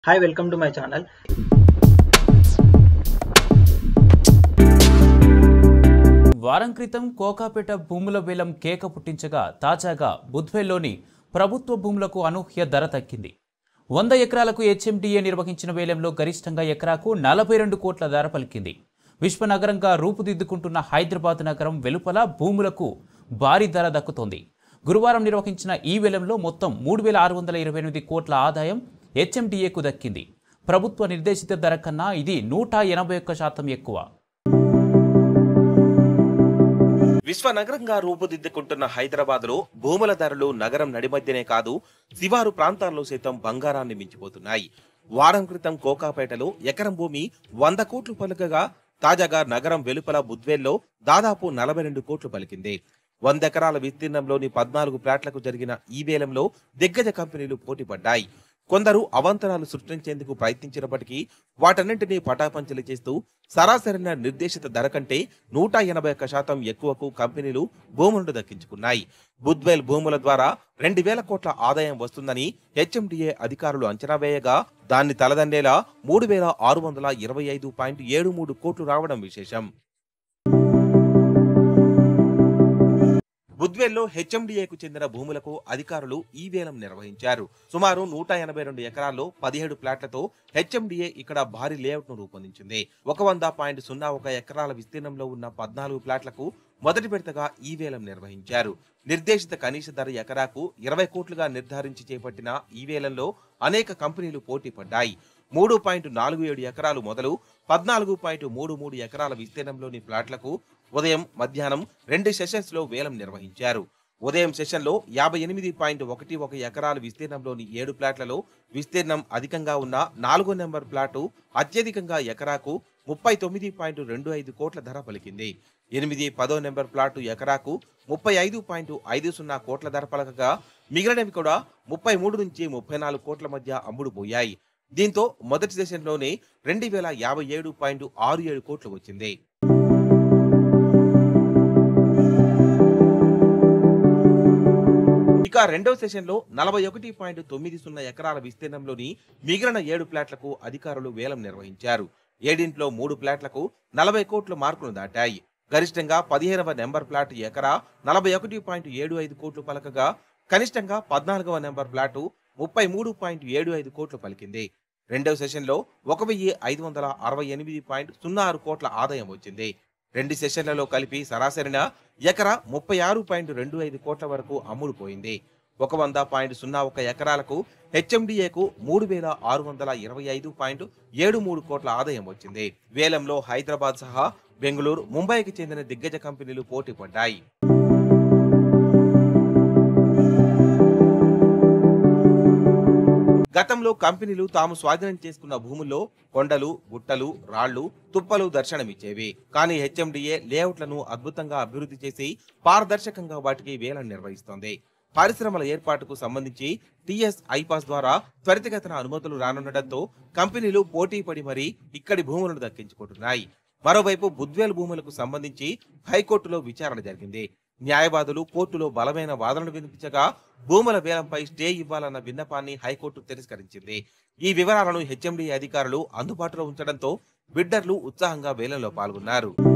Hi, welcome to my channel. వారం క్రితం కోకాపేట భూముల వేలం కేక పుట్టించగా తాజాగా బుధ్వేల్లోని ప్రభుత్వ భూములకు అనూహ్య ధర తగ్గింది వంద ఎకరాలకు హెచ్ఎండిఏ నిర్వహించిన వేలంలో గరిష్టంగా ఎకరాకు నలభై రెండు కోట్ల ధర పలికింది విశ్వనగరంగా రూపుదిద్దుకుంటున్న హైదరాబాద్ నగరం వెలుపల భూములకు భారీ ధర దక్కుతోంది గురువారం నిర్వహించిన ఈ వేలంలో మొత్తం మూడు వేల ఆరు వందల ఇరవై ఎనిమిది కోట్ల ఆదాయం హెచ్ఎండిఏకు దక్కింది ప్రభుత్వ నిర్దేశిత ధర కన్నా ఇది నూట ఎనభై ఒక్క శాతం ఎక్కువ విశ్వనగరంగా రూపుదిద్దుకుంటున్న హైదరాబాద్ లో భూముల ధరలు నగరం నడిమధ్యనే కాదు శివారు ప్రాంతాల్లో సైతం బంగారాన్ని మించిపోతున్నాయి వారం క్రితం కోకాపేటలో ఎకరం భూమి వంద కోట్లు పలుకగా తాజాగా నగరం వెలుపల బుద్వేల్లో దాదాపు నలభై రెండు కోట్లు పలికింది వంద ఎకరాల విస్తీర్ణంలోని పద్నాలుగు ప్లాట్లకు జరిగిన ఈ వేలంలో దిగ్గజ కంపెనీలు పోటీ పడ్డాయి కొందరు అవాంతరాలు సృష్టించేందుకు ప్రయత్నించినప్పటికీ వాటన్నింటినీ పటాపంచలు చేస్తూ సరాసరైన నిర్దేశిత ధర కంటే నూట ఎనభై ఒక్క శాతం ఎక్కువకు కంపెనీలు భూములను దక్కించుకున్నాయి బుద్వేల్ భూముల ద్వారా రెండు వేల కోట్ల ఆదాయం వస్తుందని హెచ్ఎండిఏ అధికారులు అంచనా వేయగా దాన్ని తలదండేలా మూడు వేల ఆరు వందల ఇరవై ఐదు పాయింట్ ఏడు మూడు కోట్లు రావడం విశేషం బుద్వేల్లో హెచ్ఎండిఏకు చెందిన భూములకు అధికారులు ఈ వేలం నిర్వహించారు సుమారు నూట ఎనభై రెండు ఎకరాల్లో పదిహేడు ప్లాట్లతో హెచ్ఎండిఏ ఇక్కడ భారీ లేఅవుట్ ను రూపొందించింది ఒక వంద పాయింట్ సున్నా ఒక ఎకరాల విస్తీర్ణంలో ఉన్న పద్నాలుగు ప్లాట్లకు మొదటి విడతగా ఈ వేలం నిర్వహించారు నిర్దేశిత కనీస ధర ఎకరాకు ఇరవై కోట్లుగా నిర్ధారించి చేపట్టిన ఈ వేలంలో అనేక కంపెనీలు పోటీ పడ్డాయి మూడు పాయింట్ నాలుగు ఏడు ఎకరాలు మొదలు పద్నాలుగు పాయింట్ మూడు మూడు ఎకరాల విస్తీర్ణంలోని ప్లాట్లకు ఉదయం మధ్యాహ్నం రెండు సెషన్స్ లో వేలం నిర్వహించారు ఉదయం సెషన్లో యాభై ఎనిమిది పాయింట్ ఒకటి ఒక ఎకరాల విస్తీర్ణంలోని ఏడు ప్లాట్లలో విస్తీర్ణం అధికంగా ఉన్న నాలుగో నెంబర్ ప్లాటు అత్యధికంగా ఎకరాకు ముప్పై తొమ్మిది పాయింట్ రెండు ఐదు కోట్ల ధర పలికింది ఎనిమిది పదో నెంబర్ ప్లాటు ఎకరాకు ముప్పై ఐదు పాయింట్ ఐదు సున్నా కోట్ల ధర పలకగా మిగిలినవి కూడా ముప్పై మూడు నుంచి ముప్పై నాలుగు కోట్ల మధ్య అమ్ముడుపోయాయి దీంతో మొదటి సెషన్లోనే రెండు వేల యాభై ఏడు పాయింట్ ఆరు ఏడు కోట్లు వచ్చింది ఇక రెండవ సెషన్ లో నలభై ఒకటి పాయింట్ తొమ్మిది సున్నా ఎకరాల విస్తీర్ణంలోని మిగిలిన ఏడు ప్లాట్లకు అధికారులు వేలం నిర్వహించారు ఏడింట్లో మూడు ప్లాట్లకు నలభై కోట్ల మార్కును దాటాయి గరిష్టంగా పదిహేనవ నెంబర్ ప్లాట్ ఎకరా నలభై ఒకటి పాయింట్ ఏడు ఐదు కోట్లు పలకగా కనిష్టంగా పద్నాలుగవ నెంబర్ ప్లాటు ముప్పై మూడు పాయింట్ ఏడు ఐదు కోట్లు పలికింది రెండవ సెషన్లో ఒక వెయ్యి ఐదు వందల అరవై ఎనిమిది పాయింట్ సున్నా ఆరు కోట్ల ఆదాయం వచ్చింది రెండు సెషన్లలో కలిపి సరాసరిన ఎకరా ముప్పై ఆరు పాయింట్ రెండు ఐదు కోట్ల వరకు అమ్ముడుపోయింది ఒక వంద పాయింట్ సున్నా ఒక ఎకరాలకు హెచ్ఎండిఏకు మూడు వేల ఆరు వందల ఇరవై ఐదు పాయింట్ ఏడు మూడు కోట్ల ఆదాయం వచ్చింది వేలంలో హైదరాబాద్ సహా బెంగళూరు ముంబైకి చెందిన దిగ్గజ కంపెనీలు పోటీ పడ్డాయి గతంలో కంపెనీలు తాము స్వాధీనం చేసుకున్న భూముల్లో కొండలు గుట్టలు రాళ్లు తుప్పలు దర్శనమిచ్చేవి కానీ హెచ్ఎండిఏ లేఅవుట్లను అద్భుతంగా అభివృద్ధి చేసి పారదర్శకంగా వాటికి వేలం నిర్వహిస్తోంది పరిశ్రమల ఏర్పాటుకు సంబంధించి టిఎస్ ఐపాస్ ద్వారా త్వరితగతిన అనుమతులు రానుండటంతో కంపెనీలు పోటీ పడి మరీ ఇక్కడి భూములను దక్కించుకుంటున్నాయి మరోవైపు బుద్వేల్ భూములకు సంబంధించి హైకోర్టులో విచారణ జరిగింది న్యాయవాదులు కోర్టులో బలమైన వాదనలు వినిపించగా భూముల వేలంపై స్టే ఇవ్వాలన్న విన్నపాన్ని హైకోర్టు తిరస్కరించింది ఈ వివరాలను హెచ్ఎండి అధికారులు అందుబాటులో ఉంచడంతో బిడ్డర్లు ఉత్సాహంగా వేలంలో పాల్గొన్నారు